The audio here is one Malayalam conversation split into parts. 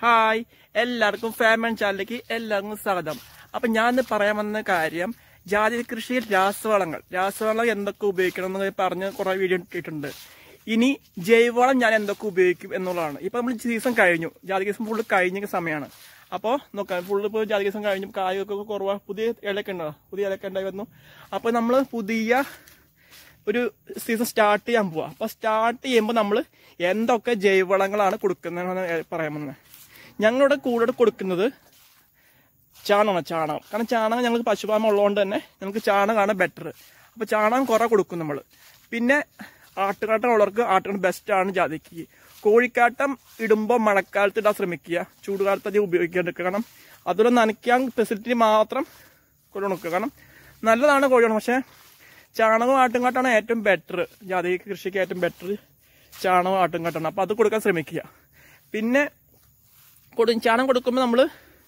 ഹായ് എല്ലാവർക്കും ഫാമൻ ചാനലിലേക്ക് എല്ലാവർക്കും സ്വാഗതം അപ്പൊ ഞാൻ ഇന്ന് പറയാൻ വന്ന കാര്യം ജാതി കൃഷിയിൽ രാസവളങ്ങൾ രാസവളം എന്തൊക്കെ ഉപയോഗിക്കണം എന്ന് പറഞ്ഞ് കുറെ വീഡിയോ ഇട്ടിട്ടുണ്ട് ഇനി ജൈവവളം ഞാൻ എന്തൊക്കെ ഉപയോഗിക്കും എന്നുള്ളതാണ് ഇപ്പൊ നമ്മൾ സീസൺ കഴിഞ്ഞു ജാതി സീസൺ ഫുള്ള് കഴിഞ്ഞ സമയമാണ് അപ്പോൾ നോക്കാം ഫുള്ള് ഇപ്പോൾ ജാതി സീസൺ കഴിഞ്ഞു കായൊക്കെ കുറവാ പുതിയ ഇലയൊക്കെ ഉണ്ടോ പുതിയ ഇലയൊക്കെ ഉണ്ടായി വന്നു അപ്പൊ നമ്മൾ പുതിയ ഒരു സീസൺ സ്റ്റാർട്ട് ചെയ്യാൻ പോവാ അപ്പൊ സ്റ്റാർട്ട് ചെയ്യുമ്പോൾ നമ്മൾ എന്തൊക്കെ ജൈവവളങ്ങളാണ് കൊടുക്കുന്നതെന്ന് പറയാൻ വന്നത് ഞങ്ങളിവിടെ കൂടുതൽ കൊടുക്കുന്നത് ചാണകമാണ് ചാണകം കാരണം ചാണകം ഞങ്ങൾക്ക് പശുപാമ ഉള്ളതുകൊണ്ട് തന്നെ ഞങ്ങൾക്ക് ചാണകമാണ് ബെറ്റർ അപ്പൊ ചാണകം കുറെ കൊടുക്കും നമ്മൾ പിന്നെ ആട്ടുകാട്ടം ഉള്ളവർക്ക് ആട്ടുകാട്ടം ബെസ്റ്റ് ആണ് ജാതിക്ക് കോഴിക്കാട്ടം ഇടുമ്പോൾ മഴക്കാലത്ത് ഇടാൻ ശ്രമിക്കുക ചൂടുകാലത്ത് അധികം ഉപയോഗിക്കാണ്ടിരിക്കുക കാരണം അതുപോലെ നനയ്ക്കാൻ ഫെസിലിറ്റി മാത്രം കൊണ്ടു നോക്കുക കാരണം നല്ലതാണ് കോഴിയാണ് പക്ഷേ ചാണകവും ആട്ടുംകാട്ടാണ് ഏറ്റവും ബെറ്റർ ജാതി കൃഷിക്ക് ഏറ്റവും ബെറ്റർ ചാണകവും ആട്ടുംകാട്ടാണ് അപ്പോൾ അത് കൊടുക്കാൻ ശ്രമിക്കുക പിന്നെ കൊടു ചാണകം കൊടുക്കുമ്പോൾ നമ്മൾ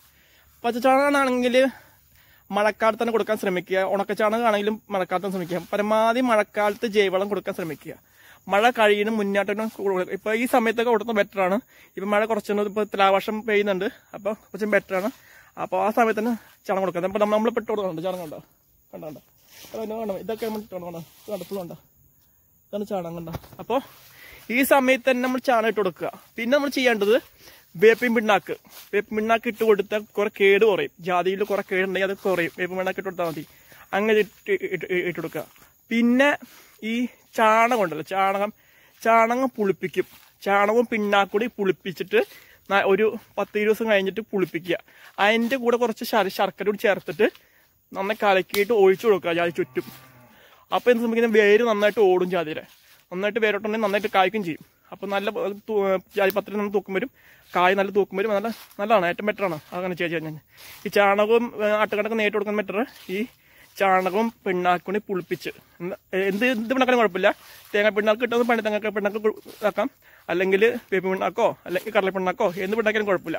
പച്ചച്ചാണകമാണെങ്കിൽ മഴക്കാലത്ത് തന്നെ കൊടുക്കാൻ ശ്രമിക്കുക ഉണക്കച്ചാണകമാണെങ്കിലും മഴക്കാലത്ത് തന്നെ ശ്രമിക്കുക പരമാവധി മഴക്കാലത്ത് ജൈവവളം കൊടുക്കാൻ ശ്രമിക്കുക മഴ കഴിയുന്ന മുന്നോട്ടും ഇപ്പൊ ഈ സമയത്തൊക്കെ കൊടുക്കുന്നത് ബെറ്റർ ആണ് ഇപ്പൊ മഴ കുറച്ചുകൊണ്ട് ഇപ്പൊ തുലാവർഷം പെയ്യുന്നുണ്ട് അപ്പൊ കുറച്ചും ബെറ്റർ ആണ് അപ്പോൾ ആ സമയത്ത് തന്നെ ചാണകം കൊടുക്കാം അപ്പൊ നമ്മൾ പെട്ട് കൊടുക്കുന്നുണ്ട് ചാണകം കണ്ടോ കണ്ടോ കണ്ടോ കണ്ടോ കണ്ടോ ഇതൊക്കെ നമ്മൾ ഇട്ടോ കണ്ടോ ഇത് കണ്ടോ ഫുൾ കണ്ടോ ഇതാണ് ചാണകം കണ്ടോ അപ്പോൾ ഈ സമയത്ത് തന്നെ നമ്മൾ ചാണകം ഇട്ട് കൊടുക്കുക പിന്നെ നമ്മൾ ചെയ്യേണ്ടത് വേപ്പിൻ പിണ്ണാക്ക് വേപ്പിൻ പിണ്ണാക്ക് ഇട്ട് കൊടുത്താൽ കുറെ കേട് കുറയും ജാതിയിൽ കുറെ കേടുണ്ടെങ്കിൽ അത് കുറയും വേപ്പിൻ പിണ്ണാക്ക് ഇട്ട് കൊടുത്താൽ മതി അങ്ങനെ ഇട്ട് ഇട്ട് ഇട്ട് കൊടുക്കുക പിന്നെ ഈ ചാണകം ഉണ്ടല്ലോ ചാണകം ചാണകം പുളിപ്പിക്കും ചാണകവും പിണ്ണാക്കൂടി പുളിപ്പിച്ചിട്ട് ന- ഒരു പത്ത് ഇരുപത് ദിവസം കഴിഞ്ഞിട്ട് പുളിപ്പിക്കുക അതിന്റെ കൂടെ കുറച്ച് ശർ- ശർക്കര കൂടി ചേർത്തിട്ട് നന്നായി കലക്കിയിട്ട് ഒഴിച്ചു കൊടുക്കുക ജാതി ചുറ്റും അപ്പൊ എന്ത് സംഭവിക്കുന്നത് വേര് നന്നായിട്ട് ഓടും ജാതിയുടെ നന്നായിട്ട് വേരോട്ടുണ്ടെങ്കിൽ നന്നായിട്ട് കായ്ക്കും ചെയ്യും അപ്പൊ നല്ല തൂ- ജാതി പത്രം നമ്മൾ തൂക്കം വരും കായ് നല്ല തൂക്കം വരും നല്ല നല്ലതാണ് ഏറ്റവും ബെറ്റർ ആണ് അങ്ങനെ ചെയ്ത് കഴിഞ്ഞാൽ ഈ ചാണകവും ആട്ടുകണക്ക് നേരിട്ട് കൊടുക്കാൻ ബെറ്റർ ഈ ചാണകവും പിണ്ണാക്കുണി പുളിപ്പിച്ച് എന്ത് എന്ത് എന്ത് പിണ്ണാക്കാനും കുഴപ്പമില്ല തേങ്ങ പിണ്ണാക്ക് കിട്ടുന്നത് പണി തേങ്ങ പിണ്ണാക്ക് കൊ- ആക്കാം അല്ലെങ്കിൽ വേപ്പ് പിണ്ണാക്കോ അല്ലെങ്കിൽ കടല പിണ്ണാക്കോ എന്ത് പിണ്ണാക്കാനും കുഴപ്പമില്ല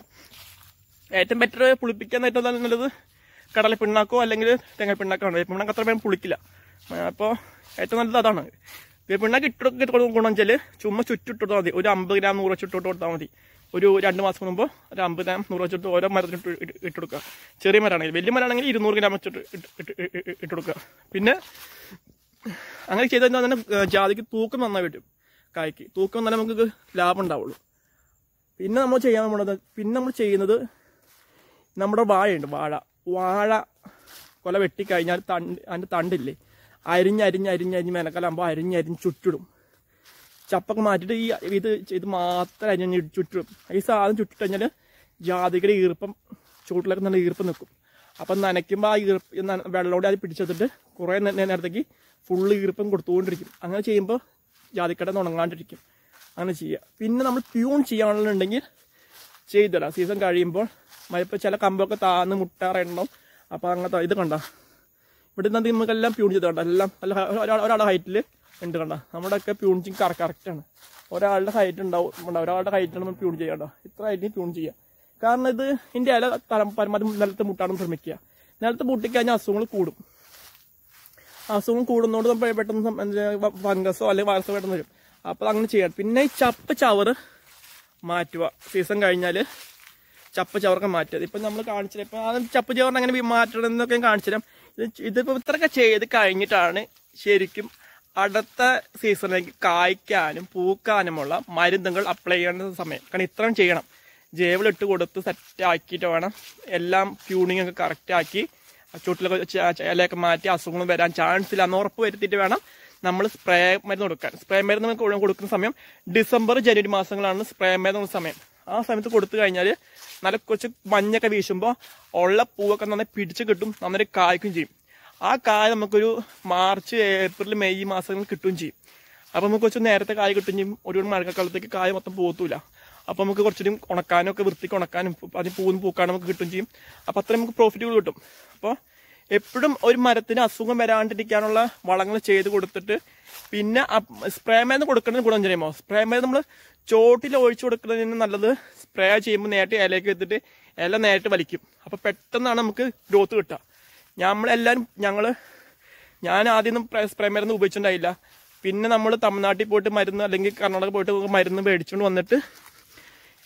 ഏറ്റവും ബെറ്റർ പുളിപ്പിക്കാൻ ഏറ്റവും നല്ലത് കടല പിണ്ണാക്കോ അല്ലെങ്കിൽ തേങ്ങ പിണ്ണാക്കോ വേപ്പ് പിണ്ണാക്ക് അത്ര വേഗം പുളിക്കില്ല അപ്പോൾ ഏറ്റവും നല്ലത് അതാണ് വേപ്പ് പിണ്ണാക്ക് ഇട്ട് ഗുണം വെച്ചാൽ ചുമ്മാ ചുറ്റിട്ട് മതി ഒരു അമ്പത് ഗ്രാം നൂറ് വെച്ചിട്ട് കൊടുത്താൽ മതി ഒരു രണ്ട് മാസം മുമ്പ് ഒരു അമ്പത് ഗ്രാം നൂറ് വെച്ചിട്ട് ഓരോ മരത്തിന് ഇട്ട് ഇട്ട് ഇട്ട് കൊടുക്കുക ചെറിയ മരമാണെങ്കിൽ വലിയ മരമാണെങ്കിൽ ഇരുന്നൂറ് ഗ്രാം വെച്ചിട്ട് ഇട്ട് ഇട്ട് ഇട്ട് ഇട്ട് ഇട്ട് കൊടുക്കുക പിന്നെ അങ്ങനെ ചെയ്ത് കഴിഞ്ഞാൽ തന്നെ ഏഹ്, ജാതിക്ക് തൂക്കം നന്നായി വരും കായ്ക്ക് തൂക്കം തന്നെ നമുക്ക് ലാഭം ഉണ്ടാവുള്ളൂ പിന്നെ നമ്മൾ ചെയ്യാൻ പോണത് പിന്നെ നമ്മൾ ചെയ്യുന്നത് നമ്മുടെ വാഴയുണ്ട് വാഴ വാഴ കൊല വെട്ടിക്കഴിഞ്ഞാൽ തണ്ട് അതിൻ്റെ തണ്ടില്ലേ അരിഞ്ഞ് അരിഞ്ഞ് അരിഞ്ഞ് അരിഞ്ഞ് വേനൽക്കാലാകുമ്പോൾ അരിഞ്ഞ് അരിഞ്ഞ് ചുറ്റിടും ചപ്പൊക്കെ മാറ്റിയിട്ട് ഈ ഇത് ഇത് മാത്രം അരിഞ്ഞ് ചുറ്റിടും ഈ സാധനം ചുറ്റിട്ട് കഴിഞ്ഞാൽ ജാതികയുടെ ഈർപ്പം ചൂട്ടിലൊക്കെ നല്ല ഈർപ്പം നിൽക്കും അപ്പം നനയ്ക്കുമ്പോൾ ആ ഈർപ്പ് ന- വെള്ളമോടെ അത് പിടിച്ചെടുത്തിട്ട് കുറേ നേ- നേരത്തേക്ക് ഫുള്ള് ഈർപ്പം കൊടുത്തുകൊണ്ടിരിക്കും അങ്ങനെ ചെയ്യുമ്പോൾ ജാതിക്കട ഉണങ്ങാണ്ടിരിക്കും അങ്ങനെ ചെയ്യുക പിന്നെ നമ്മൾ പ്യൂൺ ചെയ്യാനുണ്ടെങ്കിൽ ചെയ്തിടാം സീസൺ കഴിയുമ്പോൾ മഴപ്പോൾ ചില കമ്പൊക്കെ താന്ന് മുട്ടാറുണ്ടാവും അപ്പോൾ അങ്ങനത്തെ ഇത് കണ്ട ഇവിടെ നിന്ന് നമുക്കെല്ലാം പ്യൂൺ ചെയ്ത് കണ്ട എല്ലാം നല്ല ഹ- ഒരാ- ഒരാളുടെ ഹൈറ്റിൽ ഉണ്ട് കണ്ട നമ്മുടെയൊക്കെ പ്യൂണിങ് കറക്റ്റാണ് ഒരാളുടെ ഹൈറ്റ് ഉണ്ടാവും ഉണ്ടാവും. ഒരാളുടെ ഹൈറ്റിൽ നമ്മൾ പ്യൂൺ ചെയ്യണ്ട ഇത്ര ഹൈറ്റിൽ പ്യൂൺ ചെയ്യുക കാരണം ഇത് ഇതിൻ്റെ ഇല തലം പരമാവധി നിലത്ത് മുട്ടാനും ശ്രമിക്കുക നിലത്ത് മുട്ടിക്കഴിഞ്ഞാൽ അസുഖങ്ങൾ കൂടും അസുഖം കൂടുന്നതുകൊണ്ട് നമ്മൾ പെട്ടെന്ന് സം- എന്ത് ഫംഗസോ അല്ലെങ്കിൽ വൈറസോ പെട്ടെന്ന് വരും അപ്പോൾ അങ്ങനെ ചെയ്യാം പിന്നെ ഈ ചപ്പ് ചവറ് മാറ്റുക സീസൺ കഴിഞ്ഞാൽ ചപ്പ് ചവറൊക്കെ മാറ്റുക ഇപ്പം നമ്മൾ കാണിച്ചില്ല ഇപ്പം ആ ചപ്പ് ചവറിന് അങ്ങനെ വി- മാറ്റണം എന്നൊക്കെ ഞാൻ കാണിച്ചുതരാം ഇത് ഇതിപ്പോൾ ഇത്രയൊക്കെ ചെയ്ത് കഴിഞ്ഞിട്ടാണ് ശരിക്കും അടുത്ത സീസണിലേക്ക് കായ്ക്കാനും പൂക്കാനുമുള്ള മരുന്നുകൾ അപ്ലൈ ചെയ്യേണ്ട സമയം കാരണം ഇത്രയും ചെയ്യണം ജൈവലിട്ട് കൊടുത്ത് സെറ്റ് ആക്കിയിട്ട് വേണം എല്ലാം ട്യൂണിങ് ഒക്കെ കറക്റ്റ് ആക്കി ചുട്ടിലൊക്കെ ച- ച- ഇലയൊക്കെ മാറ്റി അസുഖങ്ങൾ വരാൻ ചാൻസ് ഇല്ല എന്ന് ഉറപ്പ് വരുത്തിയിട്ട് വേണം നമ്മൾ സ്പ്രേ മരുന്ന് കൊടുക്കാൻ സ്പ്രേ മരുന്ന് നമുക്ക് കൊടു- കൊടുക്കുന്ന സമയം ഡിസംബർ ജനുവരി മാസങ്ങളാണ് സ്പ്രേ മരുന്ന് സമയം ആ സമയത്ത് കൊടുത്തു കഴിഞ്ഞാൽ നല്ല കുറച്ച് മഞ്ഞൊക്കെ വീശുമ്പോൾ ഉള്ള പൂവൊക്കെ നന്നായി പിടിച്ച് കിട്ടും നന്നായി കായ്ക്കും ചെയ്യും ആ കായ നമുക്കൊരു മാർച്ച് ഏപ്രിൽ മെയ് മാസങ്ങളിൽ കിട്ടുകയും ചെയ്യും അപ്പൊ നമുക്ക് കുറച്ച് നേരത്തെ കായ കിട്ടും ചെയ്യും ഒരു മഴക്കാലത്തേക്ക് കായ മൊത്തം പോകത്തൂല അപ്പൊ നമുക്ക് കുറച്ചുകൂടി ഉണക്കാനും ഒക്കെ വൃത്തിക്ക് ഉണക്കാനും അതിന് പൂന്ന് പൂക്കാനും നമുക്ക് കിട്ടും ചെയ്യും അപ്പൊ അത്രയും നമുക്ക് പ്രോഫിറ്റുകൾ കിട്ടും അപ്പോൾ എപ്പോഴും ഒരു മരത്തിന് അസുഖം വരാണ്ടിരിക്കാനുള്ള വളങ്ങൾ ചെയ്ത് കൊടുത്തിട്ട് പിന്നെ സ്പ്രേ മരുന്ന് കൊടുക്കുന്നതിന് ഗുണം ചെയ്യുമ്പോൾ സ്പ്രേ മരുന്ന് നമ്മൾ ചോട്ടിൽ ഒഴിച്ചു കൊടുക്കുന്നതിന് നല്ലത് സ്പ്രേ ചെയ്യുമ്പോൾ നേരിട്ട് ഇലയ്ക്ക് വെച്ചിട്ട് ഇല നേരിട്ട് വലിക്കും അപ്പൊ പെട്ടെന്നാണ് നമുക്ക് ഗ്രോത്ത് കിട്ടുക നമ്മളെല്ലാവരും ഞങ്ങള് ഞാൻ ആദ്യം സ്പ്രേ മരുന്ന് ഉപയോഗിച്ചിട്ടുണ്ടായില്ല പിന്നെ നമ്മൾ തമിഴ്നാട്ടിൽ പോയിട്ട് മരുന്ന് അല്ലെങ്കിൽ കർണാടക പോയിട്ട് മരുന്ന് മേടിച്ചുകൊണ്ട് വന്നിട്ട്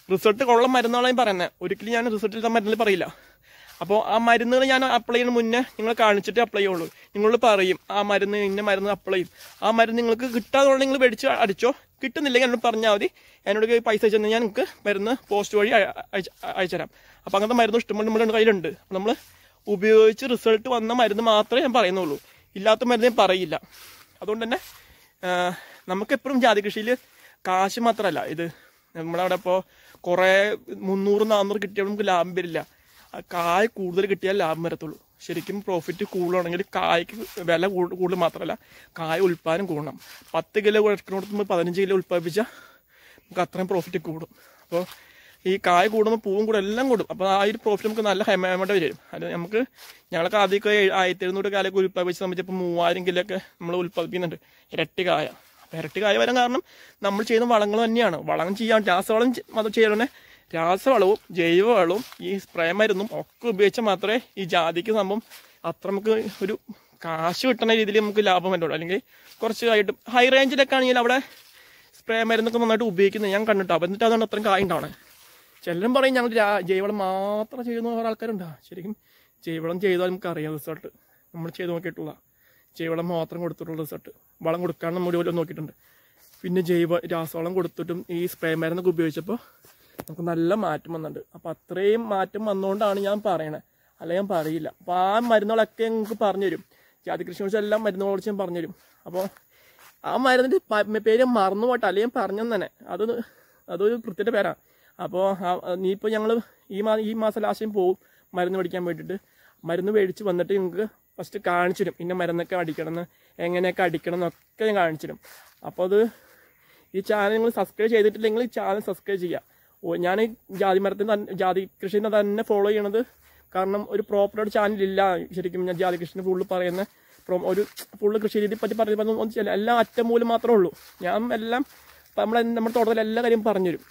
റിസൾട്ട് ഉള്ള മരുന്നുകളാണ് പറയുന്നത് ഒരിക്കലും ഞാൻ റിസൾട്ട് മരുന്നിൽ പറയില്ല അപ്പോൾ ആ മരുന്നുകൾ ഞാൻ അപ്ലൈ ചെയ്യുന്ന മുന്നേ നിങ്ങൾ കാണിച്ചിട്ട് അപ്ലൈ ചെയ്യുള്ളൂ നിങ്ങളോട് പറയും ആ മരുന്ന് ഇന്ന മരുന്ന് അപ്ലൈ ചെയ്യും ആ മരുന്ന് നിങ്ങൾക്ക് കിട്ടാതെ നിങ്ങൾ മേടിച്ച് അടിച്ചോ കിട്ടുന്നില്ലെങ്കിൽ എന്നോട് പറഞ്ഞാൽ മതി എന്നോട് പൈസ അയച്ചു ഞാൻ നിങ്ങൾക്ക് മരുന്ന് പോസ്റ്റ് വഴി അയ- അയച്ച് അയച്ചുതരാം അപ്പോൾ അങ്ങനത്തെ മരുന്ന് ഇഷ്ടംപോലെ നമ്മുടെ കയ്യിലുണ്ട് അപ്പോൾ നമ്മൾ ഉപയോഗിച്ച് റിസൾട്ട് വന്ന മരുന്ന് മാത്രമേ ഞാൻ പറയുന്നുള്ളൂ ഇല്ലാത്ത മരുന്ന് ഞാൻ പറയില്ല അതുകൊണ്ട് തന്നെ ആ, നമുക്കെപ്പോഴും ജാതി കൃഷിയിൽ കാശ് മാത്രമല്ല ഇത് നമ്മളവിടെ ഇപ്പോൾ കുറേ മുന്നൂറ് നാന്നൂറ് കിട്ടിയാൽ നമുക്ക് ലാഭം വരില്ല ആ കായ് കൂടുതൽ കിട്ടിയാൽ ലാഭം വരത്തുള്ളൂ ശരിക്കും പ്രോഫിറ്റ് കൂടുതലാണെങ്കിൽ കായ്ക്ക് വില കൂടു- കൂടുതൽ മാത്രമല്ല കായ ഉൽപ്പാദനം കൂടണം പത്ത് കിലോ കൊടുക്കുന്നിടത്ത് പതിനഞ്ച് കിലോ ഉൽപ്പാദിപ്പിച്ചാൽ നമുക്ക് അത്രയും പ്രോഫിറ്റ് കൂടും അപ്പോൾ ഈ കായ കൂടുമ്പോൾ പൂവും കൂടും എല്ലാം കൂടും അപ്പോൾ ആ ഒരു പ്രോഫിറ്റ് നമുക്ക് നല്ല ഹെമേമേണ്ട വരും അത് നമുക്ക് ഞങ്ങളൊക്കെ ആദ്യമൊക്കെ ഏഴ്- ആയിരത്തി എഴുന്നൂറ് കാലൊക്കെ ഉൽപ്പാദിപ്പിച്ച് സംബന്ധിച്ചപ്പോൾ മൂവായിരം കിലോ ഒക്കെ നമ്മൾ ഉൽപ്പാദിപ്പിക്കുന്നുണ്ട് ഇരട്ടി കായ അപ്പോൾ ഇരട്ടി കായ വരാൻ കാരണം നമ്മൾ ചെയ്യുന്ന വളങ്ങൾ തന്നെയാണ് വളം ചെയ്യാൻ രാസവളം ചെ- അത് ചെയ്യണേ രാസവളവും ജൈവവളവും ഈ സ്പ്രേ മരുന്നും ഒക്കെ ഉപയോഗിച്ചാൽ മാത്രമേ ഈ ജാതിക്ക് സംഭവം അത്ര നമുക്ക് ഒരു കാശ് കിട്ടുന്ന രീതിയിൽ നമുക്ക് ലാഭം വരുള്ളൂ അല്ലെങ്കിൽ കുറച്ചായിട്ട് ഹൈ റേഞ്ചിലൊക്കെ ആണെങ്കിൽ അവിടെ സ്പ്രേ മരുന്നൊക്കെ നന്നായിട്ട് ഉപയോഗിക്കുന്നത് ഞാൻ കണ്ടിട്ടോ അപ്പം എന്നിട്ട് അതാണ് അത്രയും കായ ഉണ്ടാവണേ ചിലരും പറയും ഞങ്ങൾ രാ- ജൈവവളം മാത്രം ചെയ്യുന്ന കുറേ ആൾക്കാരുണ്ട് ശരിക്കും ജൈവവളം ചെയ്താൽ നമുക്ക് അറിയാം റിസൾട്ട് നമ്മൾ ചെയ്ത് നോക്കിയിട്ടുള്ള ജൈവവളം മാത്രം കൊടുത്തിട്ടുള്ള റിസൾട്ട് വളം കൊടുക്കാൻ നമ്മൾ പോലും നോക്കിയിട്ടുണ്ട് പിന്നെ ജൈവ രാസവളം കൊടുത്തിട്ടും ഈ സ്പ്രേ മരുന്നൊക്കെ ഉപയോഗിച്ചപ്പോൾ നമുക്ക് നല്ല മാറ്റം വന്നിട്ടുണ്ട് അപ്പോൾ അത്രയും മാറ്റം വന്നുകൊണ്ടാണ് ഞാൻ പറയണത് അല്ല ഞാൻ പറയില്ല അപ്പോൾ ആ മരുന്നുകളൊക്കെ നിങ്ങൾക്ക് പറഞ്ഞുതരും ജാതി കൃഷി കുറിച്ച് എല്ലാം മരുന്നുകളെ കുറിച്ച് ഞാൻ പറഞ്ഞുതരും അപ്പോൾ ആ മരുന്നിന്റെ പ- പേര് മറന്നു പോട്ടെ അല്ലെങ്കിൽ പറഞ്ഞു തന്നെ അത് അതൊരു കൃത്യയുടെ പേരാണ് അപ്പോൾ നീ ഇപ്പോൾ ഞങ്ങൾ ഈ മാ ഈ മാസം ലാസ്യം പോകും മരുന്ന് മേടിക്കാൻ വേണ്ടിയിട്ട് മരുന്ന് മേടിച്ച് വന്നിട്ട് നിങ്ങൾക്ക് ഫസ്റ്റ് കാണിച്ചു തരും ഇന്ന മരുന്നൊക്കെ അടിക്കണം എന്ന് എങ്ങനെയൊക്കെ അടിക്കണം എന്നൊക്കെ ഞാൻ കാണിച്ചു തരും അപ്പോൾ അത് ഈ ചാനൽ നിങ്ങൾ സബ്സ്ക്രൈബ് ചെയ്തിട്ടില്ലെങ്കിൽ ഈ ചാനൽ സബ്സ്ക്രൈബ് ചെയ്യുക ഓ ഞാൻ ഈ ജാതി മരത്തിന് തന്നെ ജാതി കൃഷിനെ തന്നെ ഫോളോ ചെയ്യണത് കാരണം ഒരു പ്രോപ്പറായിട്ട് ചാനൽ ഇല്ല ശരിക്കും ഞാൻ ജാതി കൃഷിനെ ഫുള്ള് പറയുന്ന പ്രോ- ഒരു ഫുള്ള് കൃഷി രീതി പറ്റി പറയുമ്പോൾ ഒന്നും ചെയ്യില്ല എല്ലാം അറ്റമൂലം മാത്രമേ ഉള്ളൂ ഞാൻ എല്ലാം ഇപ്പം നമ്മളെ നമ്മുടെ തോട്ടത്തിൽ എല്ലാ കാര്യം പറഞ്ഞുതരും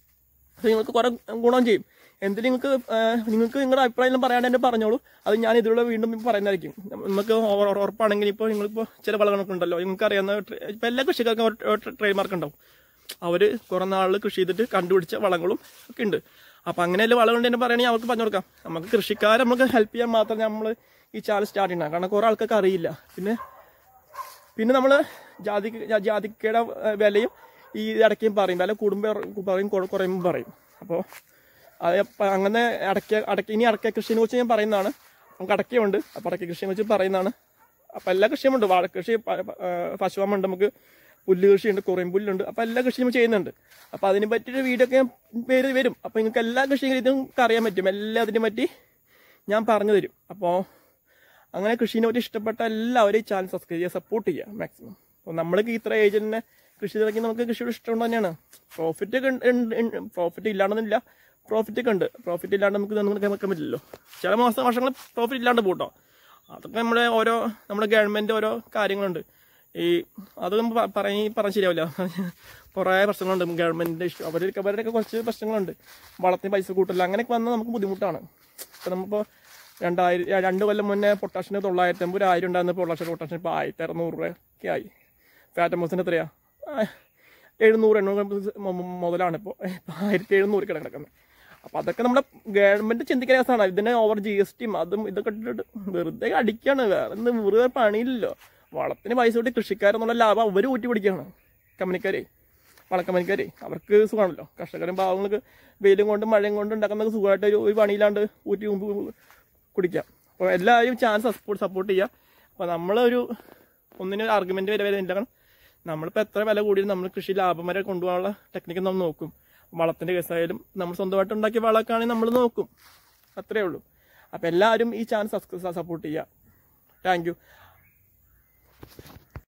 അത് നിങ്ങൾക്ക് കുറെ ഗുണം ചെയ്യും എന്തിന് നിങ്ങൾക്ക് ആ, നിങ്ങൾക്ക് നിങ്ങളുടെ അഭിപ്രായം പറയാണ്ട് തന്നെ പറഞ്ഞോളൂ അത് ഞാൻ ഇതിലൂടെ വീണ്ടും പറയുന്നതായിരിക്കും നമുക്ക് ഉറ- ഉറ- ഉറപ്പാണെങ്കിൽ ഇപ്പോൾ നിങ്ങളിപ്പോൾ ചില വളങ്ങളൊക്കെ ഉണ്ടല്ലോ നിങ്ങൾക്ക് അറിയാവുന്ന ട്ര- ഇപ്പം എല്ലാ കൃഷിക്കാർക്കും ട്രേഡ് മാർക്ക് ഉണ്ടാവും അവർ കുറേ നാളിൽ കൃഷി ചെയ്തിട്ട് കണ്ടുപിടിച്ച വളങ്ങളും ഒക്കെ ഉണ്ട് അപ്പം അങ്ങനെയല്ല വളങ്ങളുണ്ട് തന്നെ പറയുകയാണെങ്കിൽ അവർക്ക് പറഞ്ഞു കൊടുക്കാം നമുക്ക് കൃഷിക്കാരെ നമുക്ക് ഹെൽപ്പ് ചെയ്യാൻ മാത്രം നമ്മൾ ഈ ചാനൽ സ്റ്റാർട്ട് ചെയ്യണം കാരണം കുറേ ആൾക്കാർക്ക് അറിയില്ല പിന്നെ പിന്നെ നമ്മൾ ജാതി ജാ- ജാതിക്കയുടെ ഏഹ്, വിലയും ഈ ഇടയ്ക്കും പറയും വില കൂടുമ്പോൾ പറയും കുറ- കുറയുമ്പോൾ പറയും അപ്പോൾ അത് ഇപ്പം അങ്ങനെ അടയ്ക്ക അടയ്ക്ക ഇനി അടയ്ക്ക കൃഷിനെ കുറിച്ച് ഞാൻ പറയുന്നതാണ് നമുക്ക് അടയ്ക്കയുണ്ട് അപ്പോൾ അടയ്ക്ക കൃഷിയെ കുറിച്ച് പറയുന്നതാണ് അപ്പം എല്ലാ കൃഷിയും ഉണ്ട് വാഴക്കൃഷി പ- പ- ഏഹ്, പശുവാമുണ്ട് നമുക്ക് പുല്ല് കൃഷിയുണ്ട് കുറയും പുല്ലുണ്ട് അപ്പോൾ എല്ലാ കൃഷിയും ചെയ്യുന്നുണ്ട് അപ്പോൾ അതിനെ പറ്റിയൊരു വീഡിയോ ഒക്കെ പേര് വരും അപ്പോൾ നിങ്ങൾക്ക് എല്ലാ കൃഷി രീതിയും അറിയാൻ പറ്റും എല്ലാത്തിനെ പറ്റി ഞാൻ പറഞ്ഞു തരും അപ്പോൾ അങ്ങനെ കൃഷിനെ പറ്റി ഇഷ്ടപ്പെട്ട എല്ലാവരും ഈ ചാനൽ സബ്സ്ക്രൈബ് ചെയ്യുക സപ്പോർട്ട് ചെയ്യുക മാക്സിമം അപ്പോൾ നമ്മൾക്ക് ഇത്ര ഏജ് തന്നെ കൃഷി തുടങ്ങി നമുക്ക് കൃഷിയുടെ ഇഷ്ടം തന്നെയാണ് പ്രോഫിറ്റ് ഒക്കെ പ്രോഫിറ്റ് ഇല്ലാണ്ടെന്നില്ല പ്രോഫിറ്റ് ഒക്കെ ഉണ്ട് പ്രോഫിറ്റ് ഇല്ലാണ്ട് നമുക്ക് ഇതൊന്നും വെക്കാൻ പറ്റില്ലല്ലോ ചില മാസം വർഷങ്ങൾ പ്രോഫിറ്റ് ഇല്ലാണ്ട് പോട്ടോ അതൊക്കെ നമ്മുടെ ഓരോ നമ്മുടെ ഗവൺമെൻറ് ഓരോ കാര്യങ്ങളുണ്ട് ഈ അത് നമ്മൾ പ- പറഞ്ഞ് പറഞ്ഞ് ശരിയാവില്ല കുറേ പ്രശ്നങ്ങളുണ്ട് ഗവൺമെൻറ്റിൻ്റെ ഇഷ്ടം അവരൊക്കെ അവരുടെയൊക്കെ കുറച്ച് പ്രശ്നങ്ങളുണ്ട് വളത്തിന് പൈസ കൂട്ടില്ല അങ്ങനെയൊക്കെ വന്നാൽ നമുക്ക് ബുദ്ധിമുട്ടാണ് ഇപ്പം നമ്മളിപ്പോൾ രണ്ടായിരം രണ്ട് കൊല്ലം മുന്നേ പൊട്ടാഷിന് തൊള്ളായിരത്തി അമ്പത് ആയിരം ഉണ്ടായിരുന്ന പൊട്ടാഷൻ പൊട്ടാഷൻ ഇപ്പോൾ ആയിരത്തി അറുന്നൂറ് രൂപയൊക്കെ ആയി ഫാറ്റമോസിന് എത്രയാ ആ, എഴുന്നൂറ് എണ്ണൂറ് മു- മു- മുതലാണ് ഇപ്പോൾ ആയിരത്തി എഴുന്നൂറ് കിടക്കുന്നത് അപ്പോൾ അതൊക്കെ നമ്മുടെ ഗവൺമെൻറ് ചിന്തിക്കുന്ന കേസാണ് ഇതിനെ ഓവർ ജി എസ് ടിയും അതും ഇതൊക്കെ ഇട്ടിട്ട് വെറുതെ അടിക്കാണ് വേറെ ഒന്നും വെറുതെ പണിയില്ലല്ലോ വളത്തിന് പൈസ കൂട്ടി കൃഷിക്കാരെന്നുള്ള ലാഭം അവർ ഊറ്റി പിടിക്കുകയാണ് കമ്പനിക്കാരെ വളക്കമ്പനിക്കാരെ അവർക്ക് സുഖമാണല്ലോ കർഷകരും പാവങ്ങൾക്ക് വെയിലും കൊണ്ടും മഴയും കൊണ്ടും ഉണ്ടാക്കുന്ന സുഖമായിട്ട് ഒരു ഒരു പണിയില്ലാണ്ട് ഊറ്റി മുമ്പ് കുടിക്കാം അപ്പോൾ എല്ലാവരും ചാൻസ് സപ്പോർട്ട് സപ്പോർട്ട് ചെയ്യുക അപ്പോൾ നമ്മളൊരു ഒന്നിനും ആർഗ്യുമെന്റ് വരെ വരെ ഇല്ല കാരണം നമ്മളിപ്പോൾ എത്ര വില കൂടിയും നമ്മൾ കൃഷി ലാഭം വരെ കൊണ്ടുപോകാനുള്ള ടെക്നിക്ക് നമ്മൾ നോക്കും വളത്തിന്റെ കേസായാലും നമ്മൾ സ്വന്തമായിട്ട് ഉണ്ടാക്കിയ വളമൊക്കെ ആണെങ്കിൽ നമ്മൾ നോക്കും അത്രേ ഉള്ളൂ അപ്പോൾ എല്ലാവരും ഈ ചാനൽ സപ്പോർട്ട് ചെയ്യുക താങ്ക് യു